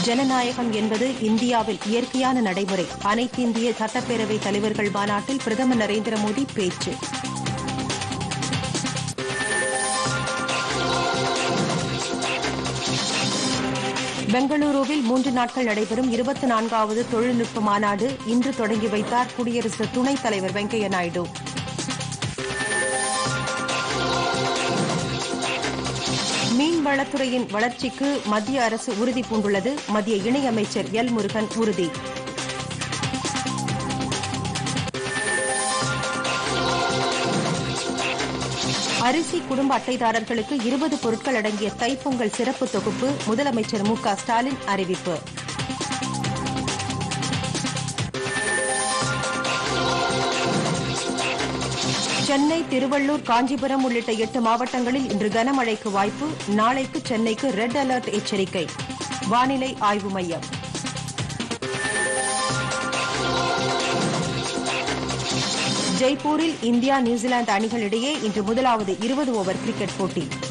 ஜனநாயகம் என்பது இந்தியாவில் இயற்கையான நடைமுறை அனைத்து இந்திய சட்டப்பேரவை தலைவர்கள் மாநாட்டில் பிரதமர் நரேந்திர மோடி பேச்சு பெங்களூருவில் மூன்று நாட்கள் நடைபெறும் இருபத்தி நான்காவது தொழில்நுட்ப மாநாடு இன்று தொடங்கி வைத்தார் குடியரசு துணைத் தலைவர் வெங்கையா நாயுடு மீன்வளத்துறையின் வளர்ச்சிக்கு மத்திய அரசு உறுதி பூண்டுள்ளது மத்திய இணையமைச்சர் எல் முருகன் உறுதி அரிசி குடும்ப அட்டைதாரர்களுக்கு இருபது பொருட்கள் அடங்கிய தைப்பொங்கல் சிறப்பு தொகுப்பு முதலமைச்சர் மு க ஸ்டாலின் அறிவிப்பு சென்னை திருவள்ளூர் காஞ்சிபுரம் உள்ளிட்ட எட்டு மாவட்டங்களில் இன்று கனமழைக்கு வாய்ப்பு நாளைக்கு சென்னைக்கு ரெட் அலர்ட் எச்சரிக்கை வானிலை ஆய்வு மையம் ஜெய்ப்பூரில் இந்தியா நியூசிலாந்து அணிகளிடையே இன்று முதலாவது இருபது ஓவர் கிரிக்கெட் போட்டி